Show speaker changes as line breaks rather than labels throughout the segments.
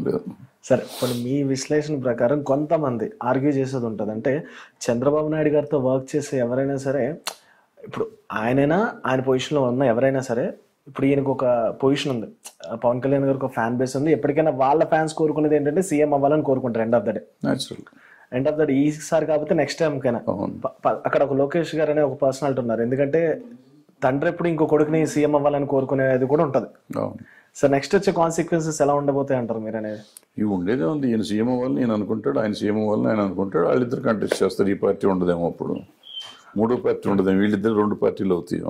లేదు
సరే ఇప్పుడు మీ విశ్లేషణ ప్రకారం కొంతమంది ఆర్గ్యూ చేసేది ఉంటుంది అంటే చంద్రబాబు నాయుడు గారితో వర్క్ చేసే ఎవరైనా సరే ఇప్పుడు ఆయనైనా ఆయన పొజిషన్లో ఉన్న ఎవరైనా సరే ఇప్పుడు ఈయనకు ఒక పొజిషన్ ఉంది పవన్ కళ్యాణ్ గారికి ఒక ఫ్యాన్ బేస్ ఉంది ఎప్పటికైనా వాళ్ళ ఫ్యాన్స్ కోరుకునేది ఏంటంటే సీఎం అవ్వాలని కోరుకుంటారు end of the day
natural
end of the day ఈసారి కాకపోతే నెక్స్ట్ టైంకైనా
అవును
ప- ప- అక్కడ ఒక లోకేష్ గారు అనే ఒక పర్సనాలిటీ ఉన్నారు ఎందుకంటే తండ్రి ఎప్పుడు ఇంకో కొడుకుని సీఎం అవ్వాలని కోరుకునేది కూడా ఉంటుంది
అవును
సో నెక్స్ట్ వచ్చే కాన్సిక్వెన్సెస్ ఎలా ఉండబోతాయి అంటారు మీరు అనేది
ఇవి ఉండేదే ఉంది ఈయన సీఎం అవ్వాలని నేను అనుకుంటాడు ఆయన సీఎం అవ్వాలని ఆయన అనుకుంటాడు వాళ్ళిద్దరు కంటెస్ట్ చేస్తారు ఈ పార్టీ ఉండదేమో అప్పుడు మూడో పార్టీ ఉండదేమో వీళ్ళిద్దరు రెండు పార్టీలు అవుతాయో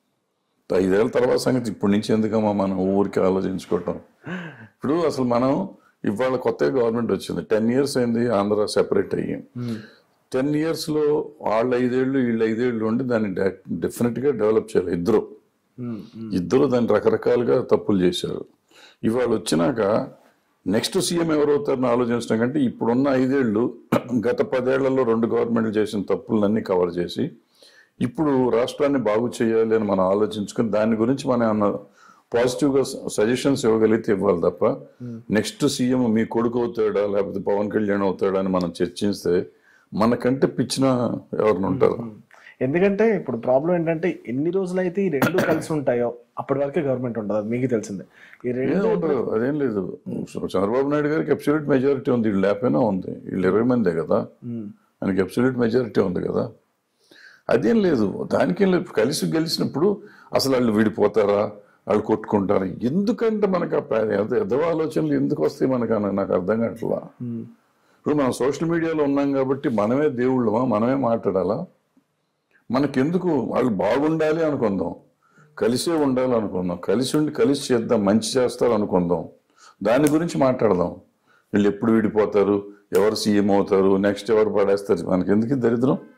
ఐదేళ్ల తర్వాత సంగతి ఇప్పటి నుంచి ఎందుకమ్మా మనం ఊరికి ఆలోచించుకోవటం ఇప్పుడు అసలు మనం ఇవాళ కొత్తగా గవర్నమెంట్ వచ్చింది టెన్ ఇయర్స్ అయింది ఆంధ్ర సెపరేట్ అయ్యి టెన్ ఇయర్స్లో వాళ్ళ ఐదేళ్ళు వీళ్ళ ఐదేళ్ళు ఉండి దాన్ని డెఫినెట్గా డెవలప్ చేయాలి ఇద్దరు ఇద్దరు దాన్ని రకరకాలుగా తప్పులు చేశారు ఇవాళ వచ్చినాక నెక్స్ట్ సీఎం ఎవరవుతారని ఆలోచించడం కంటే ఇప్పుడున్న ఐదేళ్లు గత పదేళ్లలో రెండు గవర్నమెంట్లు చేసిన తప్పులన్నీ కవర్ చేసి ఇప్పుడు రాష్ట్రాన్ని బాగు చేయాలి అని మనం ఆలోచించుకుని దాని గురించి మనం ఏమన్నా పాజిటివ్గా సజెషన్స్ ఇవ్వగలిగితే ఇవ్వాలి తప్ప నెక్స్ట్ సీఎం మీ కొడుకు అవుతాడా లేకపోతే పవన్ కళ్యాణ్ అవుతాడా అని మనం చర్చిస్తే మనకంటే పిచ్చిన ఎవరిని ఉంటారు
ఎందుకంటే ఇప్పుడు ప్రాబ్లం ఏంటంటే ఎన్ని రోజులైతే ఈ రెండు కలిసి ఉంటాయో అప్పటి వరకే గవర్నమెంట్ ఉంటుంది అది మీకు తెలిసిందే ఈ రెండు
ఏదో ఉండదు అదేం లేదు సో చంద్రబాబు నాయుడు గారికి అబ్సల్యూట్ మెజారిటీ ఉంది వీళ్ళు లేకపోయినా ఉంది వీళ్ళు ఇరవై మందే కదా ఆయనకి అబ్సల్యూట్ మెజారిటీ ఉంది కదా అదేం లేదు దానికేం లేదు కలిసి గెలిచినప్పుడు అసలు వాళ్ళు విడిపోతారా వాళ్ళు కొట్టుకుంటారా ఎందుకంటే మనకు ఆ ప్రా- ఎద- ఎదవ ఆలోచనలు ఎందుకు వస్తాయి మనకు అని నాకు అర్థం కావట్లా ఇప్పుడు మనం సోషల్ మీడియాలో ఉన్నాం కాబట్టి మనమే దేవుళ్ళమా మనమే మాట్లాడాలా మనకెందుకు వాళ్ళు బాగుండాలి అనుకుందాం కలిసే ఉండాలి అనుకుందాం కలిసి ఉండి కలిసి చేద్దాం మంచి చేస్తారు అనుకుందాం దాని గురించి మాట్లాడదాం వీళ్ళు ఎప్పుడు విడిపోతారు ఎవరు సీఎం అవుతారు నెక్స్ట్ ఎవరు పడేస్తారు మనకి ఎందుకు ఈ దరిద్రం